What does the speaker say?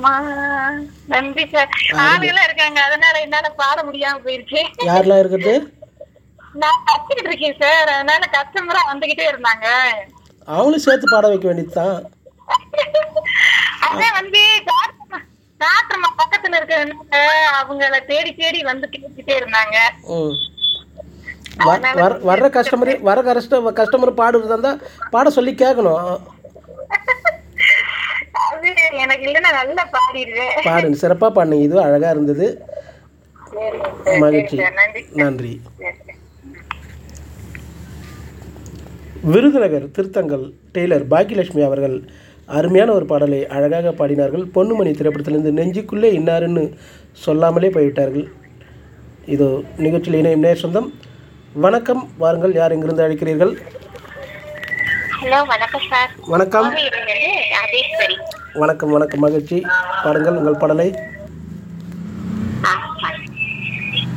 அம்மா நன்றி சார் ஆளுகெல்லாம் இருக்காங்க அதனால என்னால பாட முடியாம போயிருச்சு யாரெல்லாம் இருக்குது நான் கத்துக்கிட்டு இருக்கேன் சார் அதனால கஸ்டமரா வந்துகிட்டே இருந்தாங்க அவங்களும் சேர்த்து பாட வைக்க வேண்டியது தான் அதான் வந்து டாக்டர்மா பக்கத்துல இருக்கிறதுனால அவங்கள தேடி தேடி வந்து கேட்டுட்டே இருந்தாங்க ம் வ- வர வர்ற கஸ்டமர் வர கஸ்டமர் கஸ்டமர் பாடுறதா இருந்தால் பாட சொல்லி கேட்கணும் அது எனக்கு இல்லைன்னா நல்லா பாடிடுவேன் பாடுங்க சிறப்பாக பாடுங்க இதுவும் அழகாக இருந்தது சரிங்க சார், மகிழ்ச்சி சரி சார், நன்றி நன்றி சரி, சரி. விருதுநகர் திருத்தங்கல் டெய்லர் பாக்கியலட்சுமி அவர்கள் அருமையான ஒரு பாடலை அழகாக பாடினார்கள் பொன்னுமணி திரைப்படத்திலிருந்து நெஞ்சுக்குள்ளே இன்னாருன்னு சொல்லாமலே போய்விட்டார்கள் இதோ நிகழ்ச்சியில் இணையும் நேர் சொந்தம் வணக்கம் வாருங்கள் யார் எங்கிருந்து அழைக்கிறீர்கள் ஹலோ வணக்கம் சார் வணக்கம் கோவையிலிருந்து ராஜேஸ்வரி வணக்கம் வணக்கம் மகிழ்ச்சி பாடுங்கள் உங்கள் பாடலை